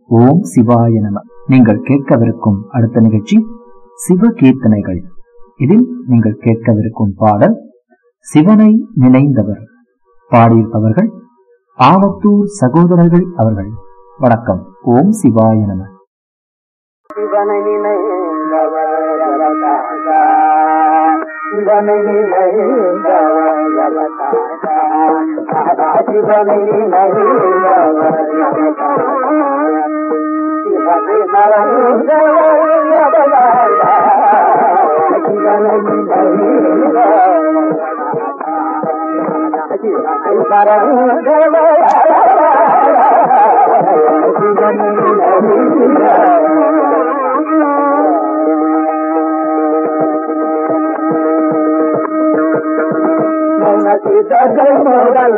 ஓம் சிவாய நம நீங்கள் கேட்கவிருக்கும் அடுத்த நிகழ்ச்சி சிவ கீர்த்தனைகள் இதில் நீங்கள் கேட்கவிருக்கும் பாடல் சிவனை நினைந்தவர் பாடியிருப்பவர்கள் ஆவத்தூர் சகோதரர்கள் அவர்கள் வணக்கம் ஓம் சிவாய நம சிவனை நினைந்தவர் ஜலதாசா. சிவனை நினைந்தவர் ஜலதாசா. சதா சிவனை நினைந்தவர் ஜலதாசா. சிவனை மறந்தவர் ஜலதாசா. சிவனை நினைந்தவர் சிவனை மறந்தவர் சிவனை நினைந்தவர் முதல்